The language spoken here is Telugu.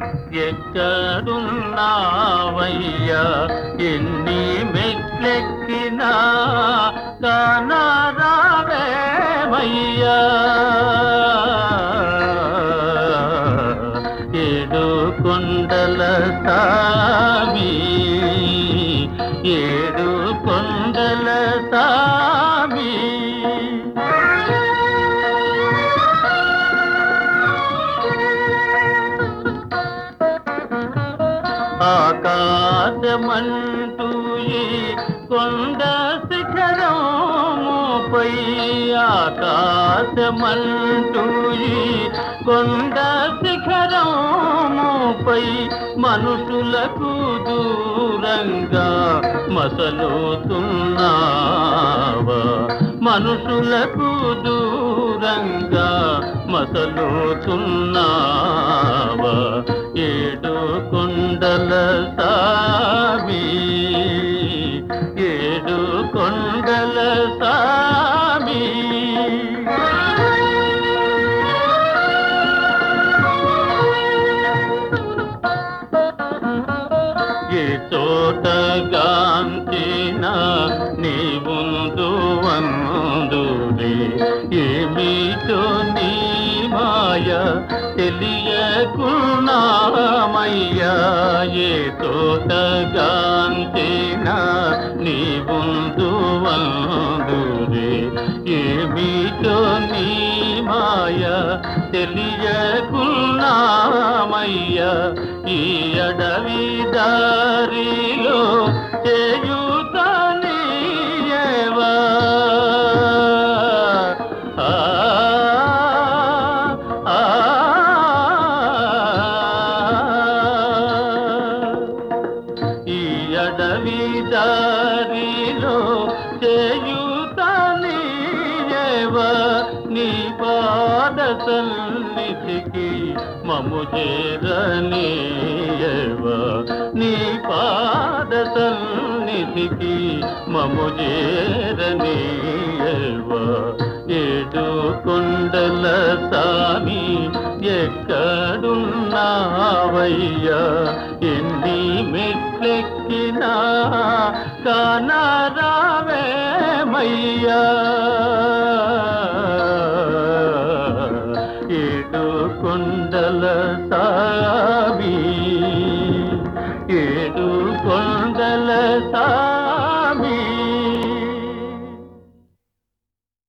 ఎక్కడున్నావయ్యా ఎన్ని మెట్లెక్కినా కానరావేమయ్యా ఏడు కొండల సామి ఏడు కొండల సామి ఆకాశమంటూ ఈ కొండ శిఖరముపై ఆకాశమంటూ ఈ కొండ శిఖరముపై మనుషులకు దూరంగా మసలుతున్నావా మనుషులకు దూరంగా మసలుతున్నావా ఏడు కొండల సామి ఏడు కొండల సామి ఏ చోట గాంచిన నీ ముందు వందురే ఏమిటో నీ మాయ తెలియకున్నామయ్యా ఏ చోట గాంచిన నీ ముందు వందురే ఏమిటో నీ మాయ తెలియకున్నామయ్యా ఈ అడవి దారిలో చేయుతనీయవా ఆ, ఆ, ఈ అడవి దారిలో చేయుతనీయవ నీ పాద సన్నిధికి మము చేరనీయవ నీ పాద సన్నిధికి మము చేరనీయవ ఏడు కొండల సామి ఎక్కడున్నావయ్యా ఎన్ని మెట్లెక్కినా కానరావేమయ్యా ఏడు కొండల సామి ఏడు కొండ